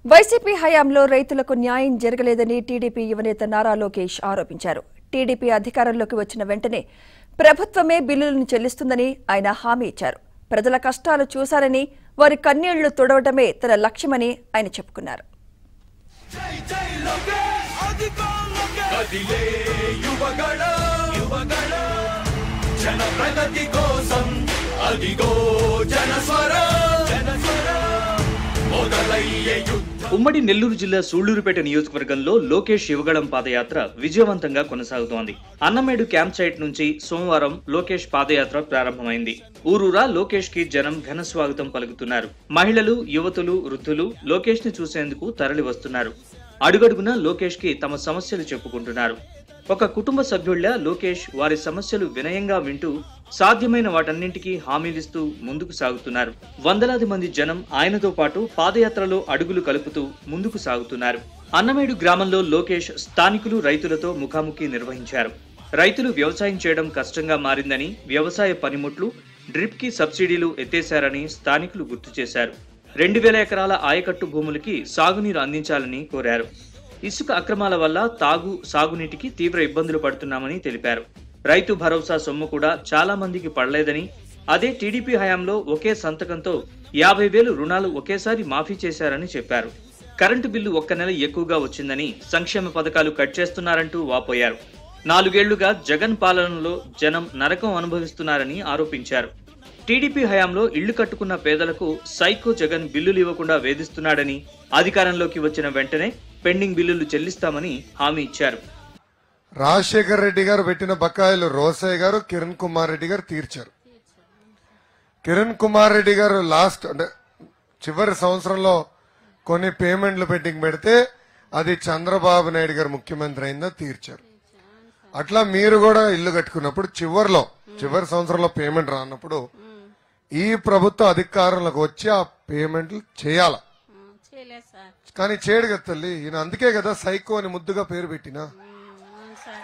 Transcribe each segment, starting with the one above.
YCP హయాంలో రైతులకు న్యాయం జరగలేదని టీడీపీ యువనేత నారా లోకేష్ ఆరోపించారు టీడీపీ అధికారంలోకి వచ్చిన వెంటనే ప్రభుత్వమే బిల్లులను చెల్లిస్తుందని ఆయన హామీ ఇచ్చారు ప్రజల కష్టాలు చూశారని వారి కన్నీళ్లు తుడవటమే తన లక్ష్యమని ఆయన చెప్పుకున్నారు కదిలే యువగణ యువగణ జన ప్రగతి కోసం అదిగో జనస్వర జనస్వర మొదలయ్యే యుద్ధం ఉమ్మడి నెల్లూరు జిల్లా సూళ్లూరుపేట నియోజకవర్గంలో లోకేష్ యువగళం పాదయాత్ర విజయవంతంగా కొనసాగుతోంది అన్నమేడు క్యాంప్ సైట్ నుంచి సోమవారం లోకేష్ పాదయాత్ర ప్రారంభమైంది ఊరూరా లోకేష్ కి జనం ఘన స్వాగతం పలుకుతున్నారు మహిళలు యువతులు వృద్ధులు లోకేష్ ని చూసేందుకు తరలి వస్తున్నారు అడుగడుగునా లోకేష్ కి తమ సమస్యలు చెప్పుకుంటున్నారు ఒక కుటుంబ సభ్యుళ్ల లోకేష్ వారి సమస్యలు వినయంగా వింటూ సాధ్యమైన వాటన్నింటికీ హామీలిస్తూ ముందుకు సాగుతున్నారు వందలాది మంది జనం ఆయనతో పాటు పాదయాత్రలో అడుగులు కలుపుతూ ముందుకు సాగుతున్నారు అన్నమేడు గ్రామంలో లోకేష్ స్థానికులు రైతులతో ముఖాముఖి నిర్వహించారు రైతులు వ్యవసాయం చేయడం కష్టంగా మారిందని వ్యవసాయ పనిముట్లు డ్రిప్ కి సబ్సిడీలు ఎత్తేశారని స్థానికులు గుర్తు చేశారు రెండు వేల ఎకరాల ఆయకట్టు భూములకి సాగునీరు అందించాలని కోరారు ఇసుక అక్రమాల వల్ల తాగు సాగునీటికి తీవ్ర ఇబ్బందులు పడుతున్నామని తెలిపారు రైతు భరోసా సొమ్ము కూడా చాలా మందికి పడలేదని అదే టీడీపీ హయాంలో ఒకే సంతకంతో యాభై వేలు రుణాలు ఒకేసారి మాఫీ చేశారని చెప్పారు కరెంటు బిల్లు ఒక్క నెల ఎక్కువగా వచ్చిందని సంక్షేమ పథకాలు కట్ చేస్తున్నారంటూ వాపోయారు నాలుగేళ్లుగా జగన్ పాలనలో జనం నరకం అనుభవిస్తున్నారని ఆరోపించారు టీడీపీ హయాంలో ఇళ్లు కట్టుకున్న పేదలకు సైకో జగన్ బిల్లులు ఇవ్వకుండా వేధిస్తున్నాడని అధికారంలోకి వచ్చిన వెంటనే పెండింగ్ బిల్లులు చెల్లిస్తామని హామీ ఇచ్చారు రాజశేఖర్ రెడ్డి గారు పెట్టిన బకాయిలు రోసయ్య గారు కిరణ్ కుమార్ రెడ్డి గారు తీర్చారు కిరణ్ కుమార్ రెడ్డి గారు లాస్ట్ అంటే చివరి సంవత్సరంలో కొన్ని పేమెంట్లు పెండింగ్ పెడితే అది చంద్రబాబు నాయుడు గారు ముఖ్యమంత్రి అయిందో తీర్చారు అట్లా మీరు కూడా ఇల్లు కట్టుకున్నప్పుడు చివరిలో చివరి సంవత్సరంలో పేమెంట్ రానప్పుడు ఈ ప్రభుత్వ అధికారంలోకి వచ్చి ఆ పేమెంట్లు చేయాల చేయలేదు సార్ కానీ చేయడు కదా తల్లి ఈయన అందుకే కదా సైకో అని ముద్దుగా పేరు పెట్టినా అవును సార్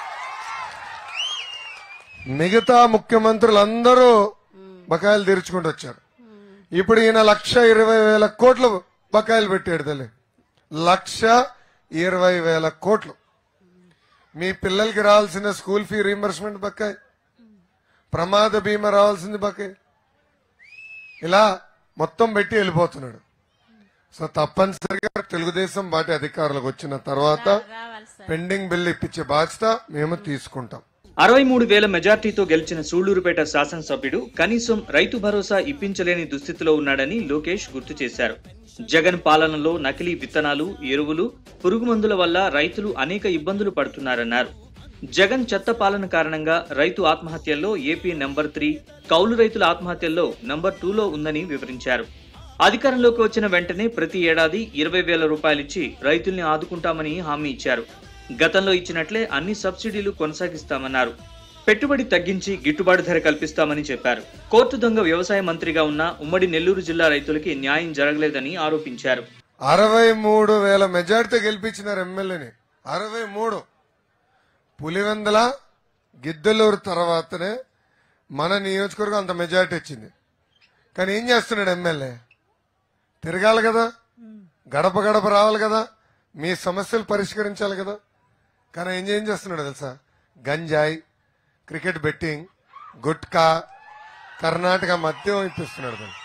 మిగతా ముఖ్యమంత్రులందరూ బకాయిలు తీర్చుకుంటూ వచ్చారు ఇప్పుడు ఈయన లక్ష ఇరవై వేల కోట్లు బకాయిలు పెట్టాడు తల్లి లక్ష ఇరవై వేల కోట్లు మీ పిల్లలకి రావాల్సిన స్కూల్ ఫీ రీంబర్స్మెంట్ బకాయి ప్రమాద బీమా రావాల్సింది బకాయి ఇలా మొత్తం పెట్టి వెళ్ళిపోతున్నాడు సో తప్పనిసరిగా తెలుగుదేశం పార్టీ అధికారులకు వచ్చిన తర్వాత రావాలి సార్ పెండింగ్ బిల్ ఇప్పించే బాధ్యత మేము తీసుకుంటాం అరవై మూడు వేల మెజార్టీతో గెలిచిన సూళ్లూరుపేట శాసనసభ్యుడు కనీసం రైతు భరోసా ఇప్పించలేని దుస్థితిలో ఉన్నాడని లోకేష్ గుర్తు చేశారు జగన్ పాలనలో నకిలీ విత్తనాలు ఎరువులు పురుగు మందుల వల్ల రైతులు అనేక ఇబ్బందులు పడుతున్నారన్నారు జగన్ చెత్త పాలన కారణంగా రైతు ఆత్మహత్యల్లో ఏపీ నెంబర్ త్రీ కౌలు రైతుల ఆత్మహత్యల్లో నంబర్ టూలో ఉందని వివరించారు అధికారంలోకి వచ్చిన వెంటనే ప్రతి ఏడాది ఇరవై వేల రూపాయలిచ్చి రైతుల్ని ఆదుకుంటామని హామీ ఇచ్చారు గతంలో ఇచ్చినట్లే అన్ని సబ్సిడీలు కొనసాగిస్తామన్నారు పెట్టుబడి తగ్గించి గిట్టుబాటు ధర కల్పిస్తామని చెప్పారు కోర్టు దొంగ వ్యవసాయ మంత్రిగా ఉన్న ఉమ్మడి నెల్లూరు జిల్లా రైతులకి న్యాయం జరగలేదని ఆరోపించారు అరవై మూడు వేల మెజార్టీతో గెలిపించినారు ఎమ్మెల్యేని అరవై మూడు పులివెందల గిద్దలూరు తర్వాతనే మన నియోజకవర్గం అంత మెజార్టీ వచ్చింది కానీ ఏం చేస్తున్నాడు ఎమ్మెల్యే తిరగాలి కదా గడప గడప రావాలి కదా మీ సమస్యలు పరిష్కరించాలి కదా కానీ ఏం ఏం చేస్తున్నాడు తెలుసా గంజాయి క్రికెట్ బెట్టింగ్ గుట్కా కర్ణాటక మద్యం ఇప్పిస్తున్నాడు దాన్ని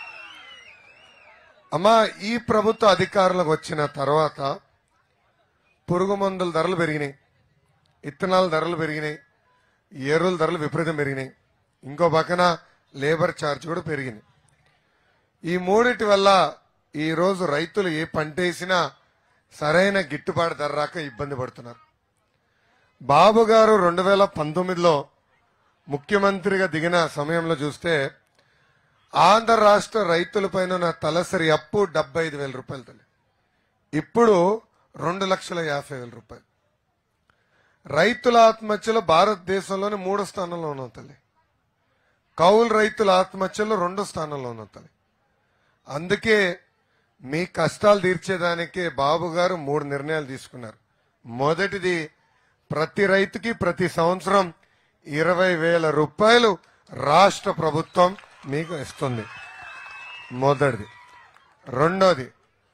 అమ్మా ఈ ప్రభుత్వ అధికారులకు వచ్చిన తర్వాత పురుగు మందుల ధరలు పెరిగినాయి ఇత్తనాల ధరలు పెరిగినాయి ఎరువుల ధరలు విపరీతం పెరిగినాయి ఇంకో పక్కన లేబర్ ఛార్జ్ కూడా పెరిగినాయి ఈ మూడిటి వల్ల ఈ రోజు రైతులు ఏ పంట వేసినా సరైన గిట్టుబాటు ధర రాక ఇబ్బంది పడుతున్నారు బాబు గారు రెండు వేల పంతొమ్మిదిలో ముఖ్యమంత్రిగా దిగిన సమయంలో చూస్తే ఆంధ్ర రాష్ట్ర రైతులపైన ఉన్న తలసరి అప్పు డెబ్బై ఐదు వేల రూపాయలు తల్లి ఇప్పుడు రెండు లక్షల యాభై వేల రూపాయలు రైతుల ఆత్మహత్యలో భారతదేశంలోనే మూడో స్థానంలో ఉన్నాం తల్లి కౌలు రైతుల ఆత్మహత్యలో రెండో స్థానంలో ఉన్నాం తల్లి అందుకే మీ కష్టాలు తీర్చేదానికే బాబు గారు మూడు నిర్ణయాలు తీసుకున్నారు మొదటిది ప్రతి రైతుకి ప్రతి సంవత్సరం ఇరవై వేల రూపాయలు రాష్ట్ర ప్రభుత్వం మీకు ఇస్తుంది మొదటిది రెండోది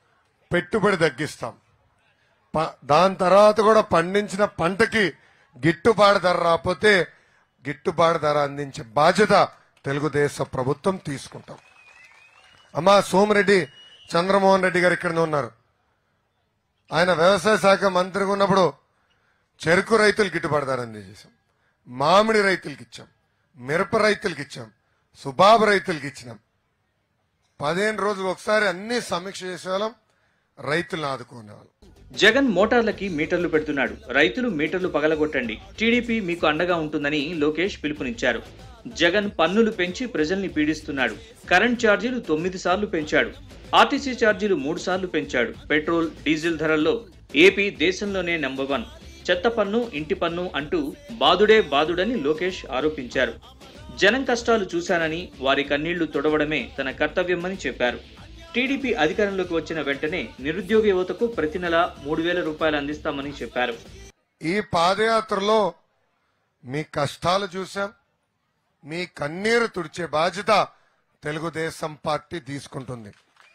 పెట్టుబడి తగ్గిస్తాం ప- దాని తర్వాత కూడా పండించిన పంటకి గిట్టుబాటు ధర రాకపోతే గిట్టుబాటు ధర అందించే బాధ్యత తెలుగుదేశం ప్రభుత్వం తీసుకుంటాం అమ్మా సోమిరెడ్డి చంద్రమోహన్ రెడ్డి గారు ఇక్కడనే ఉన్నారు ఆయన వ్యవసాయ శాఖ మంత్రిగా ఉన్నప్పుడు చెరుకు రైతులకు గిట్టుబాటు ధర అందజేశాం మామిడి రైతులకి ఇచ్చాం మిరప రైతులకి ఇచ్చాం సుబాబు రైతులకి ఇచ్చినాం పదిహేను రోజులు ఒకసారి అన్ని సమీక్ష చేసేవాళ్ళం రైతులను ఆదుకునేవాళ్ళం జగన్ మోటార్లకి మీటర్లు పెడుతున్నాడు రైతులు మీటర్లు పగలగొట్టండి టీడీపీ మీకు అండగా ఉంటుందని లోకేష్ పిలుపునిచ్చారు జగన్ పన్నులు పెంచి ప్రజల్ని పీడిస్తున్నాడు కరెంట్ ఛార్జీలు తొమ్మిది సార్లు పెంచాడు ఆర్టీసీ ఛార్జీలు మూడు సార్లు పెంచాడు పెట్రోల్ డీజిల్ ధరల్లో ఏపీ దేశంలోనే నెంబర్ వన్ చెత్త పన్ను ఇంటి పన్ను అంటూ బాదుడే బాదుడని లోకేష్ ఆరోపించారు జనం కష్టాలు చూశానని వారి కన్నీళ్లు తొడవడమే తన కర్తవ్యమని చెప్పారు టీడీపీ అధికారంలోకి వచ్చిన వెంటనే నిరుద్యోగ యువతకు ప్రతి నెల మూడు వేల రూపాయలు అందిస్తామని చెప్పారు ఈ పాదయాత్రలో మీ కష్టాలు చూసాం మీ కన్నీరు తుడిచే బాధ్యత తెలుగుదేశం పార్టీ తీసుకుంటుంది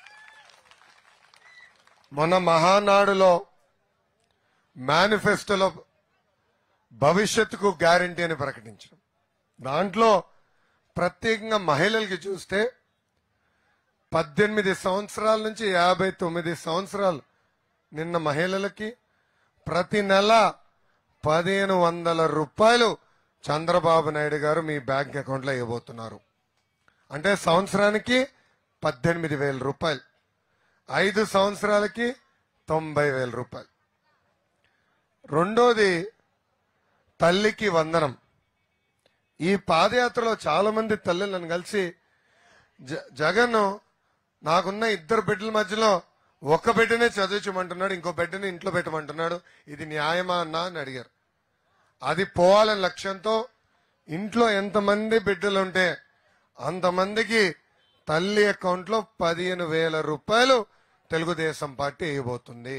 మన మహానాడులో మేనిఫెస్టోలో భవిష్యత్తుకు గ్యారంటీ అని ప్రకటించాం దాంట్లో ప్రత్యేకంగా మహిళలకి చూస్తే పద్దెనిమిది సంవత్సరాల నుంచి యాభై తొమ్మిది సంవత్సరాలు నిన్న మహిళలకి ప్రతి నెల పదిహేను వందల రూపాయలు చంద్రబాబు నాయుడు గారు మీ బ్యాంక్ అకౌంట్లో ఇవ్వబోతున్నారు అంటే సంవత్సరానికి పద్దెనిమిది వేల రూపాయలు ఐదు సంవత్సరాలకి తొంభై వేల రూపాయలు రెండోది తల్లికి వందనం ఈ పాదయాత్రలో చాలా మంది తల్లులు నన్ను కలిసి జ- జగన్ నాకున్న ఇద్దరు బిడ్డల మధ్యలో ఒక్క బిడ్డనే చదివించమంటున్నాడు ఇంకో బిడ్డని ఇంట్లో పెట్టమంటున్నాడు ఇది న్యాయమా అన్నా అని అడిగారు అది పోవాలని లక్ష్యంతో ఇంట్లో ఎంతమంది బిడ్డలు ఉంటే అంతమందికి తల్లి అకౌంట్లో పదిహేను వేల రూపాయలు తెలుగుదేశం పార్టీ వేయబోతుంది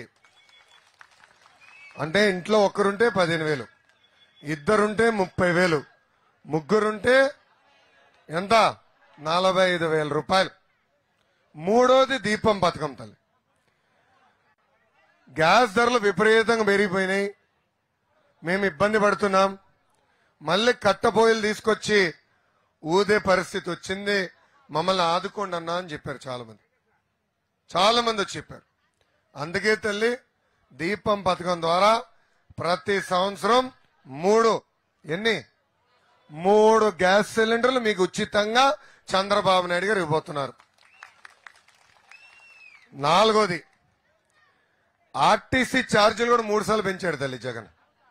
అంటే ఇంట్లో ఒక్కరుంటే పదిహేను వేలు ఇద్దరుంటే ముప్పై వేలు ముగ్గురుంటే ఎంత నలభై ఐదు వేల రూపాయలు మూడోది దీపం పథకం తల్లి గ్యాస్ ధరలు విపరీతంగా పెరిగిపోయినాయి మేము ఇబ్బంది పడుతున్నాం మళ్ళీ కట్టబోయలు తీసుకొచ్చి ఊదే పరిస్థితి వచ్చింది మమ్మల్ని ఆదుకోండి అన్నా అని చెప్పారు చాలా మంది చాలా మంది వచ్చి చెప్పారు అందుకే తల్లి దీపం పథకం ద్వారా ప్రతి సంవత్సరం మూడు ఎన్ని మూడు గ్యాస్ సిలిండర్లు మీకు ఉచితంగా చంద్రబాబు నాయుడు గారు ఇవ్వబోతున్నారు నాలుగోది ఆర్టీసీ ఛార్జీలు కూడా మూడు సార్లు పెంచాడు తల్లి జగన్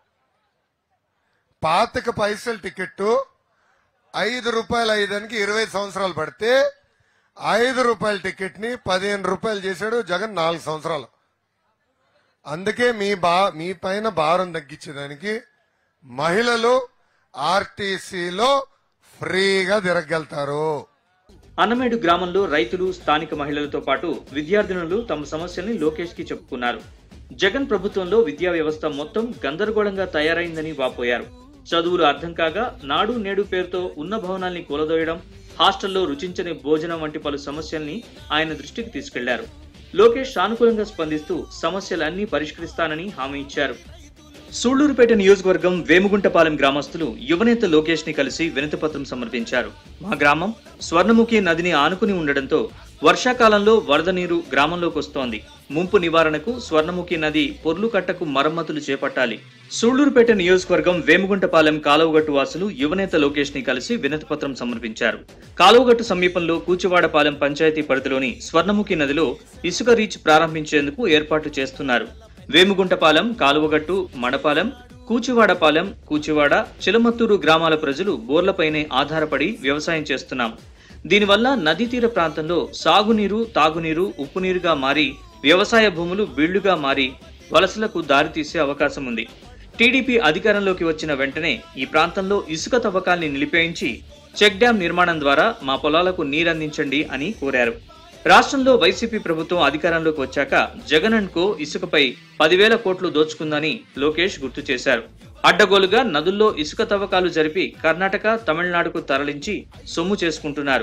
పాతిక పైసల టికెట్ ఐదు రూపాయలు ఐదానికి ఇరవై సంవత్సరాలు పడితే ఐదు రూపాయల టికెట్ ని పదిహేను రూపాయలు చేశాడు జగన్ నాలుగు సంవత్సరాలు అందుకే మీ బా మీ పైన భారం తగ్గించేదానికి మహిళలు ఆర్టీసీలో ఫ్రీగా తిరగలుగుతారు అన్నమేడు గ్రామంలో రైతులు స్థానిక మహిళలతో పాటు విద్యార్థినులు తమ సమస్యల్ని లోకేష్ కి చెప్పుకున్నారు జగన్ ప్రభుత్వంలో విద్యా వ్యవస్థ మొత్తం గందరగోళంగా తయారైందని వాపోయారు చదువులు అర్థం కాగా నాడు నేడు పేరుతో ఉన్న భవనాల్ని కూలదోయడం హాస్టల్లో రుచించని భోజనం వంటి పలు సమస్యల్ని ఆయన దృష్టికి తీసుకెళ్లారు లోకేష్ సానుకూలంగా స్పందిస్తూ సమస్యలన్నీ పరిష్కరిస్తానని హామీ ఇచ్చారు సూళ్లూరుపేట నియోజకవర్గం వేముగుంటపాలెం గ్రామస్తులు యువనేత లోకేష్ ని కలిసి వినతిపత్రం సమర్పించారు మా గ్రామం స్వర్ణముఖి నదిని ఆనుకుని ఉండడంతో వర్షాకాలంలో వరద నీరు గ్రామంలోకి వస్తోంది ముంపు నివారణకు స్వర్ణముఖి నది పొర్లు కట్టకు మరమ్మతులు చేపట్టాలి సూళ్లూరుపేట నియోజకవర్గం వేముగుంటపాలెం కాలువగట్టు వాసులు యువనేత లోకేష్ ని కలిసి వినతిపత్రం సమర్పించారు కాలువగట్టు సమీపంలో కూచివాడపాలెం పంచాయతీ పరిధిలోని స్వర్ణముఖి నదిలో ఇసుక రీచ్ ప్రారంభించేందుకు ఏర్పాట్లు చేస్తున్నారు వేముగుంటపాలెం కాలువగట్టు మడపాలెం కూచివాడపాలెం కూచివాడ చిలమత్తూరు గ్రామాల ప్రజలు బోర్లపైనే ఆధారపడి వ్యవసాయం చేస్తున్నాం దీనివల్ల నదీ తీర ప్రాంతంలో సాగునీరు తాగునీరు ఉప్పునీరుగా మారి వ్యవసాయ భూములు బీళ్లుగా మారి వలసలకు దారితీసే అవకాశం ఉంది టీడీపీ అధికారంలోకి వచ్చిన వెంటనే ఈ ప్రాంతంలో ఇసుక తవ్వకాల్ని నిలిపేయించి చెక్ డ్యాం నిర్మాణం ద్వారా మా పొలాలకు నీరందించండి అని కోరారు రాష్ట్రంలో వైసీపీ ప్రభుత్వం అధికారంలోకి వచ్చాక జగన్ అండ్ కో ఇసుకపై పదివేల కోట్లు దోచుకుందని లోకేష్ గుర్తు చేశారు అడ్డగోలుగా నదుల్లో ఇసుక తవ్వకాలు జరిపి కర్ణాటక తమిళనాడుకు తరలించి సొమ్ము చేసుకుంటున్నారు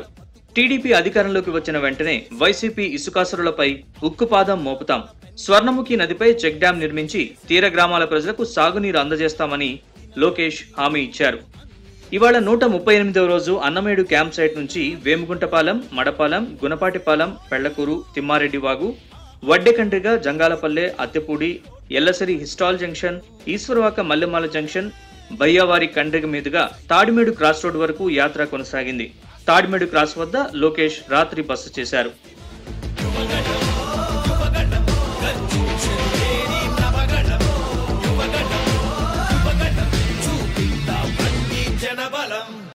టీడీపీ అధికారంలోకి వచ్చిన వెంటనే వైసీపీ ఇసుకాసురులపై ఉక్కుపాదం మోపుతాం స్వర్ణముఖి నదిపై చెక్ డ్యాం నిర్మించి తీర గ్రామాల ప్రజలకు సాగునీరు అందజేస్తామని లోకేష్ హామీ ఇచ్చారు ఇవాళ నూట ముప్పై ఎనిమిదవ రోజు అన్నమేడు క్యాంప్ సైట్ నుంచి వేముగుంటపాలెం మడపాలెం గుణపాటిపాలెం పెళ్లకూరు తిమ్మారెడ్డి వాగు వడ్డెకండ్రిగ జంగాలపల్లె అత్తెపూడి ఎల్లసరి హిస్టాల్ జంక్షన్ ఈశ్వరవాక మల్లెమాల జంక్షన్ బయ్యావారి కండ్రిగ మీదుగా తాడిమేడు క్రాస్ రోడ్ వరకు యాత్ర కొనసాగింది తాడిమేడు క్రాస్ వద్ద లోకేష్ రాత్రి బస చేశారు